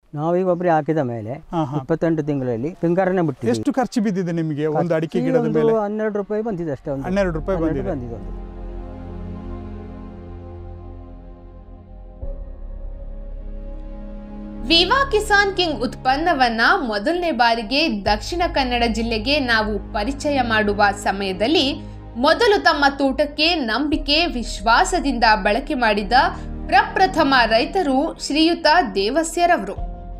ನಾವೀಗ ಒಬ್ಬರೇ ಹಾಕಿದ ಮೇಲೆ ಹಾ ಹಾ ಇಪ್ಪತ್ತೆಂಟು ತಿಂಗಳಲ್ಲಿ ಪಿಂಗಾರನೆ ಬಿಟ್ಟಿದ್ದೀವಿ ಎಷ್ಟು ಖರ್ಚು ಬಿದ್ದಿದೆ ನಿಮಗೆ ಒಂದು ಅಡಿಕೆ ಈ ಗಿಡದ ಒಂದು ಮೇಲೆ ಹನ್ನೆರಡು ರೂಪಾಯಿ ಬಂದಿದೆ ಅಷ್ಟೇ ಒಂದು ಹನ್ನೆರಡು ರೂಪಾಯಿ ಹನ್ನೆರಡು ಬಂದಿದೆ ಬಂದಿದೆ ಒಂದು ವಿವಾ ಕಿಸಾನ್ ಕಿಂಗ್ ಉತ್ಪನ್ನವನ್ನ ಮೊದಲನೇ ಬಾರಿಗೆ ದಕ್ಷಿಣ ಕನ್ನಡ ಜಿಲ್ಲೆಗೆ ನಾವು ಪರಿಚಯ ಮಾಡುವ ಸಮಯದಲ್ಲಿ ಮೊದಲು ತಮ್ಮ ತೋಟಕ್ಕೆ ನಂಬಿಕೆ ವಿಶ್ವಾಸದಿಂದ ಬಳಕೆ ಮಾಡಿದ ಪ್ರಪ್ರಥಮ ರೈತರು ಶ್ರೀಯುತ ದೇವಸ್ಯರವರು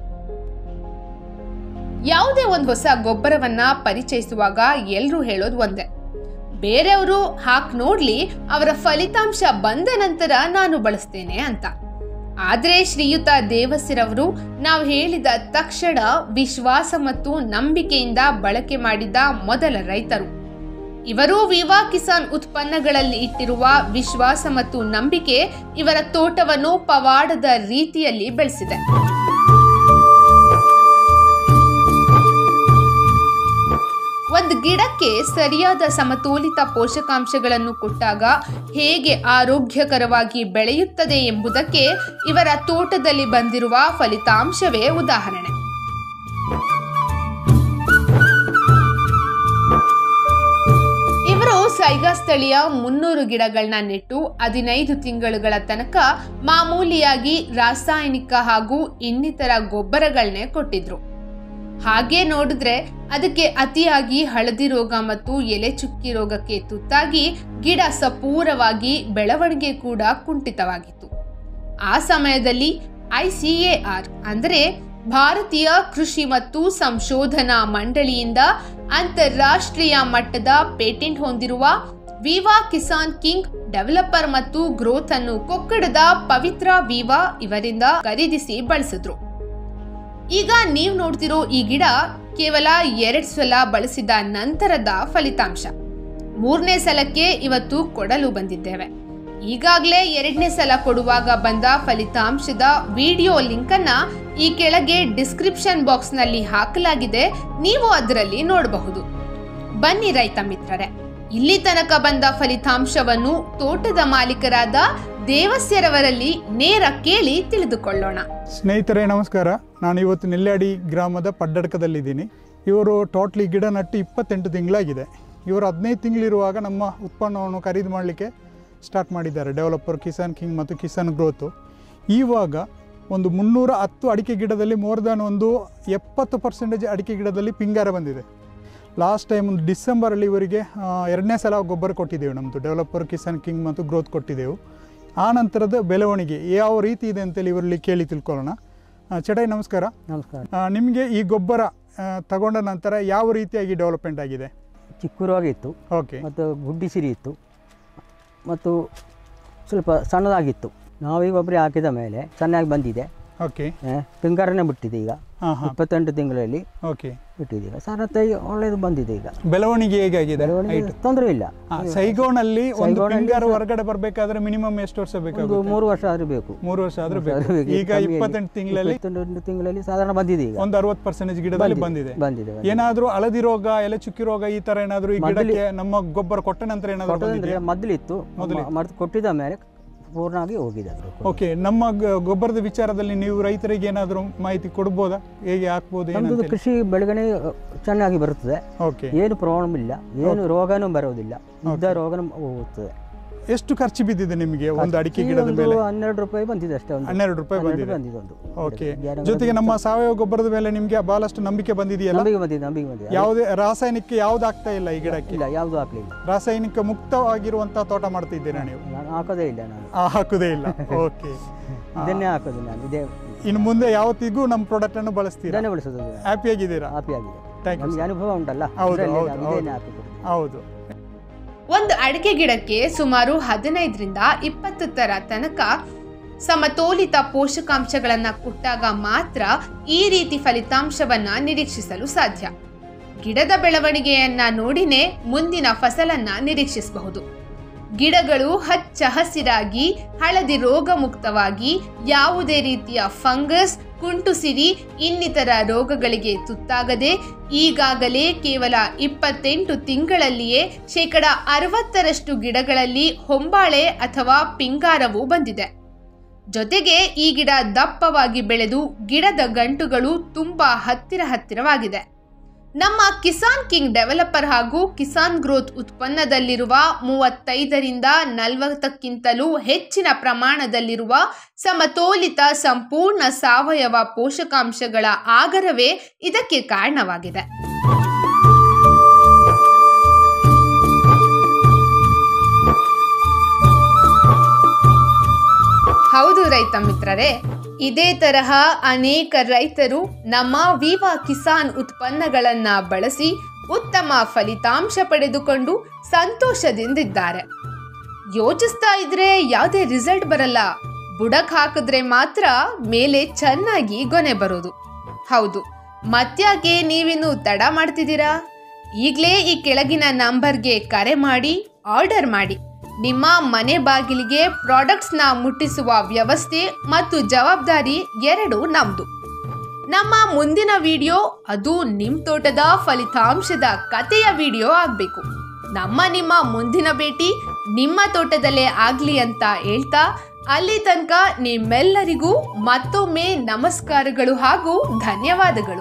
ಯಾವುದೇ ಒಂದು ಹೊಸ ಗೊಬ್ಬರವನ್ನ ಪರಿಚಯಿಸುವಾಗ ಎಲ್ಲರೂ ಹೇಳೋದು ಒಂದೇ ಬೇರೆಯವರು ಹಾಕ್ ನೋಡ್ಲಿ ಅವರ ಫಲಿತಾಂಶ ಬಂದ ನಂತರ ನಾನು ಬಳಸ್ತೇನೆ ಅಂತ ಆದ್ರೆ ಶ್ರೀಯುತ ದೇವಸಿರವರು ನಾವು ಹೇಳಿದ ತಕ್ಷಣ ವಿಶ್ವಾಸ ಮತ್ತು ನಂಬಿಕೆಯಿಂದ ಬಳಕೆ ಮಾಡಿದ ಮೊದಲ ರೈತರು ಇವರು ವಿವಾ ಕಿಸಾನ್ ಉತ್ಪನ್ನಗಳಲ್ಲಿ ಇಟ್ಟಿರುವ ವಿಶ್ವಾಸ ಮತ್ತು ನಂಬಿಕೆ ಇವರ ತೋಟವನ್ನು ಪವಾಡದ ರೀತಿಯಲ್ಲಿ ಬೆಳೆಸಿದೆ ಒಂದು ಗಿಡಕ್ಕೆ ಸರಿಯಾದ ಸಮತೋಲಿತ ಪೋಷಕಾಂಶಗಳನ್ನು ಕೊಟ್ಟಾಗ ಹೇಗೆ ಆರೋಗ್ಯಕರವಾಗಿ ಬೆಳೆಯುತ್ತದೆ ಎಂಬುದಕ್ಕೆ ಇವರ ತೋಟದಲ್ಲಿ ಬಂದಿರುವ ಫಲಿತಾಂಶವೇ ಉದಾಹರಣೆ ಇವರು ಸೈಗಾ ಸ್ಥಳೀಯ ಮುನ್ನೂರು ಗಿಡಗಳನ್ನ ನೆಟ್ಟು ಹದಿನೈದು ತಿಂಗಳುಗಳ ತನಕ ಮಾಮೂಲಿಯಾಗಿ ರಾಸಾಯನಿಕ ಹಾಗೂ ಇನ್ನಿತರ ಗೊಬ್ಬರಗಳನ್ನೇ ಕೊಟ್ಟಿದ್ರು ಹಾಗೆ ನೋಡಿದ್ರೆ ಅದಕ್ಕೆ ಅತಿಯಾಗಿ ಹಳದಿ ರೋಗ ಮತ್ತು ಎಲೆ ಚುಕ್ಕಿ ರೋಗಕ್ಕೆ ತುತ್ತಾಗಿ ಗಿಡ ಸಪೂರವಾಗಿ ಬೆಳವಣಿಗೆ ಕೂಡ ಕುಂಠಿತವಾಗಿತ್ತು ಆ ಸಮಯದಲ್ಲಿ ಐಸಿಎಆರ್ ಅಂದರೆ ಭಾರತೀಯ ಕೃಷಿ ಮತ್ತು ಸಂಶೋಧನಾ ಮಂಡಳಿಯಿಂದ ಅಂತಾರಾಷ್ಟ್ರೀಯ ಮಟ್ಟದ ಪೇಟೆಂಟ್ ಹೊಂದಿರುವ ವಿವಾ ಕಿಸಾನ್ ಕಿಂಗ್ ಡೆವಲಪರ್ ಮತ್ತು ಗ್ರೋತ್ ಅನ್ನು ಕೊಕ್ಕಡದ ಪವಿತ್ರ ವಿವಾ ಇವರಿಂದ ಖರೀದಿಸಿ ಬಳಸಿದ್ರು ಈಗ ನೀವು ನೋಡ್ತಿರೋ ಈ ಗಿಡ ಕೇವಲ ಎರಡ್ ಸಲ ಬಳಸಿದ ನಂತರದ ಫಲಿತಾಂಶ ಮೂರನೇ ಸಲಕ್ಕೆ ಇವತ್ತು ಕೊಡಲು ಬಂದಿದ್ದೇವೆ ಈಗಾಗಲೇ ಎರಡನೇ ಸಲ ಕೊಡುವಾಗ ಬಂದ ಫಲಿತಾಂಶದ ವಿಡಿಯೋ ಲಿಂಕ್ ಅನ್ನ ಈ ಕೆಳಗೆ ಡಿಸ್ಕ್ರಿಪ್ಷನ್ ಬಾಕ್ಸ್ ನಲ್ಲಿ ಹಾಕಲಾಗಿದೆ ನೀವು ಅದರಲ್ಲಿ ನೋಡಬಹುದು ಬನ್ನಿ ರೈತ ಮಿತ್ರರೇ ಇಲ್ಲಿ ತನಕ ಬಂದ ಫಲಿತಾಂಶವನ್ನು ತೋಟದ ಮಾಲೀಕರಾದ ದೇವಸ್ಯರವರಲ್ಲಿ ನೇರ ಕೇಳಿ ತಿಳಿದುಕೊಳ್ಳೋಣ ಸ್ನೇಹಿತರೆ ನಮಸ್ಕಾರ ನಾನು ಇವತ್ತು ನೆಲ್ಯಾಡಿ ಗ್ರಾಮದ ಪಡ್ಡಡ್ಕದಲ್ಲಿದ್ದೀನಿ ಇವರು ಟೋಟ್ಲಿ ಗಿಡ ನಟ್ಟು ಇಪ್ಪತ್ತೆಂಟು ತಿಂಗಳಾಗಿದೆ ಇವರು ಹದಿನೈದು ತಿಂಗಳಿರುವಾಗ ನಮ್ಮ ಉತ್ಪನ್ನವನ್ನು ಖರೀದಿ ಮಾಡಲಿಕ್ಕೆ ಸ್ಟಾರ್ಟ್ ಮಾಡಿದ್ದಾರೆ ಡೆವಲಪರ್ ಕಿಸಾನ್ ಕಿಂಗ್ ಮತ್ತು ಕಿಸಾನ್ ಗ್ರೋತು ಇವಾಗ ಒಂದು ಮುನ್ನೂರ ಹತ್ತು ಅಡಿಕೆ ಗಿಡದಲ್ಲಿ ಮೋರ್ ದ್ಯಾನ್ ಒಂದು ಎಪ್ಪತ್ತು ಪರ್ಸೆಂಟೇಜ್ ಅಡಿಕೆ ಗಿಡದಲ್ಲಿ ಪಿಂಗಾರ ಬಂದಿದೆ ಲಾಸ್ಟ್ ಟೈಮ್ ಒಂದು ಡಿಸೆಂಬರಲ್ಲಿ ಇವರಿಗೆ ಆ, ಎರಡನೇ ಸಲ ಗೊಬ್ಬರ ಕೊಟ್ಟಿದ್ದೆವು ನಮ್ಮದು ಡೆವಲಪರ್ ಕಿಸಾನ್ ಕಿಂಗ್ ಮತ್ತು ಗ್ರೋತ್ ಕೊಟ್ಟಿದ್ದೆವು ಆ ನಂತರದ ಬೆಳವಣಿಗೆ ಯಾವ ರೀತಿ ಇದೆ ಅಂತೇಳಿ ಇವರಲ್ಲಿ ಕೇಳಿ ತಿಳ್ಕೊಳ್ಳೋಣ ಆ, ಚಟೈ ನಮಸ್ಕಾರ ನಮಸ್ಕಾರ ನಿಮಗೆ ಈ ಗೊಬ್ಬರ ಆ, ತಗೊಂಡ ನಂತರ ಯಾವ ರೀತಿಯಾಗಿ ಡೆವಲಪ್ಮೆಂಟ್ ಆಗಿದೆ ಚಿಕ್ಕ ರೋಗ ಇತ್ತು ಓಕೆ ಮತ್ತು ಗುಡ್ಡಿ ಸಿರಿ ಇತ್ತು ಮತ್ತು ಸ್ವಲ್ಪ ಸಣ್ಣದಾಗಿತ್ತು ನಾವೀಗ ಒಬ್ಬರೇ ಹಾಕಿದ ಮೇಲೆ ಚೆನ್ನಾಗಿ ಬಂದಿದೆ ಓಕೆ ಆ, ಪಿಂಗಾರನೆ ಬಿಟ್ಟಿದೆ ಈಗ ಹಾಂ ಹಾಂ ಇಪ್ಪತ್ತೆಂಟು ತಿಂಗಳಲ್ಲಿ ಓಕೆ ಬಿಟ್ಟಿದೆ ಈಗ ಸರತ್ತಾಗಿ ಒಳ್ಳೆಯದು ಬಂದಿದೆ ಈಗ ಬೆಳವಣಿಗೆ ಹೇಗಾಗಿದೆ ಬೆಳವಣಿಗೆ Height? ತೊಂದರೆ ಇಲ್ಲ ಆ, ಸೈಗೋನಲ್ಲಿ ಒಂದು ಸೈಗೋನಲ್ಲಿ ಪಿಂಗಾರ ಹೊರಗಡೆ ಬರಬೇಕಾದ್ರೆ ಮಿನಿಮಮ್ ಎಷ್ಟು ವರ್ಷ ಒಂದು ಬೇಕಾಗುತ್ತೆ ಮೂರು ವರ್ಷ ಆದರೂ ಬೇಕು ಮೂರು ವರ್ಷ ಆದ್ರೂ ಮೂರು ವರ್ಷ ಬೇಕು ಆದ್ರೂ ಬೇಕು. ಈಗ ಕಮ್ಮಿಯಾಗಿ. ಇಪ್ಪತ್ತೆಂಟು ತಿಂಗಳಲ್ಲಿ ಇಪ್ಪತ್ತೆಂಟು ತಿಂಗಳಲ್ಲಿ ಸಾಧಾರಣ ಬಂದಿದೆ ಈಗ ಒಂದು ಅರವತ್ತು ಪರ್ಸೆಂಟೇಜ್ ಗಿಡದಲ್ಲಿ ಬಂದಿದೆ ಬಂದಿದೆ ಬಂದಿದೆ. ಏನಾದ್ರೂ ಹಳದಿ ರೋಗ ಎಲೆ ಚುಕ್ಕಿ ರೋಗ ಈ ತರ ಏನಾದ್ರೂ ಈ ಮೊದಲು- ಗಿಡಕ್ಕೆ ನಮ್ಮ ಗೊಬ್ಬರ ಕೊಟ್ಟ ನಂತರ ಏನಾದ್ರೂ ಕೊಟ್ಟದಂದ್ರೆ ಬಂದಿದೆಯಾ ಮೊದಲಿತ್ತು ಮೊದಲಿತ್ತು. ಮರ್ದು ಕೊಟ್ಟಿದ್ದ ಮೇಲೆ ಪೂರ್ಣವಾಗಿ ಹೋಗಿದೆ ಅದು ಓಕೆ ನಮ್ಮ ಗ- ಗೊಬ್ಬರದ ವಿಚಾರದಲ್ಲಿ ನೀವು ರೈತರಿಗೆ ಏನಾದರೂ ಮಾಹಿತಿ ಕೊಡ್ಬೋದಾ ಹೇಗೆ ಹಾಕ್ಬೋದು ನಮ್ಮದು ಏನಂತ ಕೃಷಿ ಬೆಳವಣಿಗೆ ಚೆನ್ನಾಗಿ ಬರುತ್ತದೆ ಓಕೆ ಏನು ಪ್ರಾಬ್ಲಮ್ ಇಲ್ಲ ಏನು ರೋಗನೂ ಬರೋದಿಲ್ಲ ಇದ್ದ ರೋಗನೂ ಹೋಗುತ್ತದೆ ಎಷ್ಟು ಖರ್ಚು ಬಿದ್ದಿದೆ ನಿಮಗೆ ಒಂದು ಅಡಿಕೆ ಈ ಗಿಡದ ಒಂದು ಮೇಲೆ ಹನ್ನೆರಡು ರೂಪಾಯಿ ಬಂದಿದೆ ಅಷ್ಟೇ ಒಂದು ಹನ್ನೆರಡು ರೂಪಾಯಿ ಹನ್ನೆರಡು ಬಂದಿದೆ ಬಂದಿದೆ ಒಂದು ಓಕೆ ಗಿಡಕ್ಕೆ. ಜೊತೆಗೆ ನಮ್ಮ ಸಾವಯವ ಗೊಬ್ಬರದ ಮೇಲೆ ನಿಮಗೆ ಬಹಳಷ್ಟು ನಂಬಿಕೆ ಬಂದಿದೆಯಲ್ಲ ನಂಬಿಕೆ ಬಂದಿದೆ ನಂಬಿಕೆ ಬಂದಿದೆ ಯಾವುದೇ ರಾಸಾಯನಿಕ ಯಾವ್ದು ಆಗ್ತಾ ಇಲ್ಲ ಈ ಗಿಡಕ್ಕೆ ಇಲ್ಲ ಯಾವುದು ಹಾಕ್ಲಿಲ್ಲ ರಾಸಾಯನಿಕ ಮುಕ್ತವಾಗಿರುವಂತಹ ತೋಟ ಮಾಡ್ತಿದ್ದೀರಾ ನೀವು ನಾನು ಹಾಕೋದೇ ಇಲ್ಲ ನಾನು ಆ, ಹಾಕುದೇ ಇಲ್ಲ ಓಕೆ ಇದನ್ನೇ ಹಾಕೋದು ನಾನು ಇದೇ ಇನ್ನು ಮುಂದೆ ಯಾವತ್ತಿಗೂ ನಮ್ಮ ಪ್ರಾಡಕ್ಟ್ ಅನ್ನು ಬಳಸ್ತೀರಾ ಇದನ್ನೇ ಬಳಸೋದು ಹ್ಯಾಪಿ ಆಗಿದ್ದೀರಾ ಹಾಪಿ ಆಗಿದೆ Thank you, ನಮಗೆ ಅನುಭವ ಉಂಟಲ್ಲ ಹೌದು, ಇದ್ರಲ್ಲಿ ಹೌದು, ನಾನು ಹೌದು. ಇದೇನೆ ಹಾಕಿ ಕೊಡುದು. ಹೌದು ಒಂದು ಅಡಿಕೆ ಗಿಡಕ್ಕೆ ಸುಮಾರು ಹದಿನೈದರಿಂದ ಇಪ್ಪತ್ತು ತರ ತನಕ ಸಮತೋಲಿತ ಪೋಷಕಾಂಶಗಳನ್ನ ಕೊಟ್ಟಾಗ ಮಾತ್ರ ಈ ರೀತಿ ಫಲಿತಾಂಶವನ್ನ ನಿರೀಕ್ಷಿಸಲು ಸಾಧ್ಯ ಗಿಡದ ಬೆಳವಣಿಗೆಯನ್ನ ನೋಡಿನೇ ಮುಂದಿನ ಫಸಲನ್ನ ನಿರೀಕ್ಷಿಸಬಹುದು ಗಿಡಗಳು ಹಚ್ಚ ಹಸಿರಾಗಿ ಹಳದಿ ರೋಗ ಮುಕ್ತವಾಗಿ ಯಾವುದೇ ರೀತಿಯ ಫಂಗಸ್ ಕುಂಟುಸಿರಿ ಇನ್ನಿತರ ರೋಗಗಳಿಗೆ ತುತ್ತಾಗದೆ ಈಗಾಗಲೇ ಕೇವಲ ಇಪ್ಪತ್ತೆಂಟು ತಿಂಗಳಲ್ಲಿಯೇ ಶೇಕಡ ಅರವತ್ತರಷ್ಟು ಗಿಡಗಳಲ್ಲಿ ಹೊಂಬಾಳೆ ಅಥವಾ ಪಿಂಗಾರವು ಬಂದಿದೆ ಜೊತೆಗೆ ಈ ಗಿಡ ದಪ್ಪವಾಗಿ ಬೆಳೆದು ಗಿಡದ ಗಂಟುಗಳು ತುಂಬಾ ಹತ್ತಿರ ಹತ್ತಿರವಾಗಿದೆ ನಮ್ಮ ಕಿಸಾನ್ ಕಿಂಗ್ ಡೆವಲಪರ್ ಹಾಗೂ ಕಿಸಾನ್ ಗ್ರೋತ್ ಉತ್ಪನ್ನದಲ್ಲಿರುವ ಮೂವತ್ತೈದರಿಂದ ನಲವತ್ತಕ್ಕಿಂತಲೂ ಹೆಚ್ಚಿನ ಪ್ರಮಾಣದಲ್ಲಿರುವ ಸಮತೋಲಿತ ಸಂಪೂರ್ಣ ಸಾವಯವ ಪೋಷಕಾಂಶಗಳ ಆಗರವೇ ಇದಕ್ಕೆ ಕಾರಣವಾಗಿದೆ ಹೌದು ರೈತ ಮಿತ್ರರೇ ಇದೇ ತರಹ ಅನೇಕ ರೈತರು ನಮ್ಮ ವಿವಾ ಕಿಸಾನ್ ಉತ್ಪನ್ನಗಳನ್ನ ಬಳಸಿ ಉತ್ತಮ ಫಲಿತಾಂಶ ಪಡೆದುಕೊಂಡು ಸಂತೋಷದಿಂದಿದ್ದಾರೆ ಯೋಚಿಸ್ತಾ ಇದ್ರೆ ಯಾವುದೇ ರಿಸಲ್ಟ್ ಬರಲ್ಲ ಬುಡಕ್ ಹಾಕಿದ್ರೆ ಮಾತ್ರ ಮೇಲೆ ಚೆನ್ನಾಗಿ ಗೊನೆ ಬರೋದು ಹೌದು ಮತ್ಯಾಕೆ ನೀವಿನ್ನು ತಡ ಮಾಡ್ತಿದ್ದೀರಾ ಈಗಲೇ ಈ ಕೆಳಗಿನ ನಂಬರ್ಗೆ ಕರೆ ಮಾಡಿ ಆರ್ಡರ್ ಮಾಡಿ ನಿಮ್ಮ ಮನೆ ಬಾಗಿಲಿಗೆ ಪ್ರಾಡಕ್ಟ್ಸ್ನ ಮುಟ್ಟಿಸುವ ವ್ಯವಸ್ಥೆ ಮತ್ತು ಜವಾಬ್ದಾರಿ ಎರಡೂ ನಮ್ದು ನಮ್ಮ ಮುಂದಿನ ವಿಡಿಯೋ ಅದು ನಿಮ್ಮ ತೋಟದ ಫಲಿತಾಂಶದ ಕಥೆಯ ವಿಡಿಯೋ ಆಗಬೇಕು ನಮ್ಮ ನಿಮ್ಮ ಮುಂದಿನ ಭೇಟಿ ನಿಮ್ಮ ತೋಟದಲ್ಲೇ ಆಗಲಿ ಅಂತ ಹೇಳ್ತಾ ಅಲ್ಲಿ ತನಕ ನಿಮ್ಮೆಲ್ಲರಿಗೂ ಮತ್ತೊಮ್ಮೆ ನಮಸ್ಕಾರಗಳು ಹಾಗೂ ಧನ್ಯವಾದಗಳು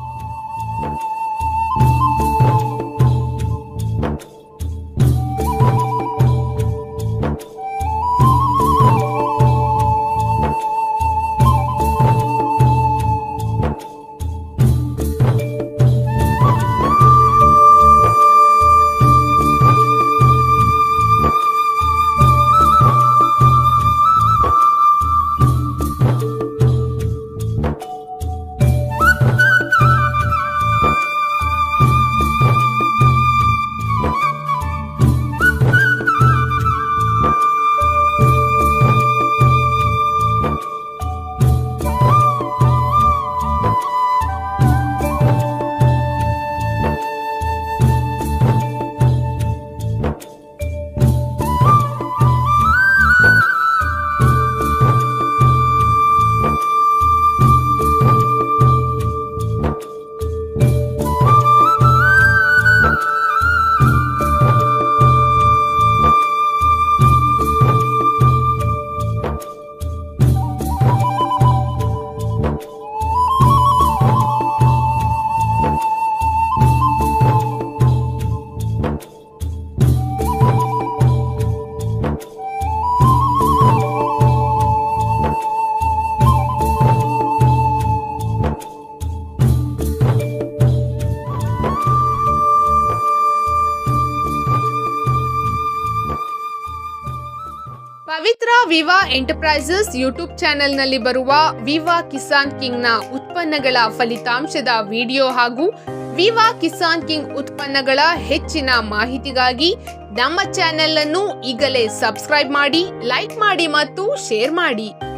ಪವಿತ್ರ ವಿವಾ ಎಂಟರ್ಪ್ರೈಸಸ್ ಯೂಟ್ಯೂಬ್ ಚಾನೆಲ್ನಲ್ಲಿ ಬರುವ ವಿವಾ ಕಿಸಾನ್ ಕಿಂಗ್ನ ಉತ್ಪನ್ನಗಳ ಫಲಿತಾಂಶದ ವಿಡಿಯೋ ಹಾಗೂ ವಿವಾ ಕಿಸಾನ್ ಕಿಂಗ್ ಉತ್ಪನ್ನಗಳ ಹೆಚ್ಚಿನ ಮಾಹಿತಿಗಾಗಿ ನಮ್ಮ ಚಾನೆಲ್ ಅನ್ನು ಈಗಲೇ ಸಬ್ಸ್ಕ್ರೈಬ್ ಮಾಡಿ ಲೈಕ್ ಮಾಡಿ ಮತ್ತು ಶೇರ್ ಮಾಡಿ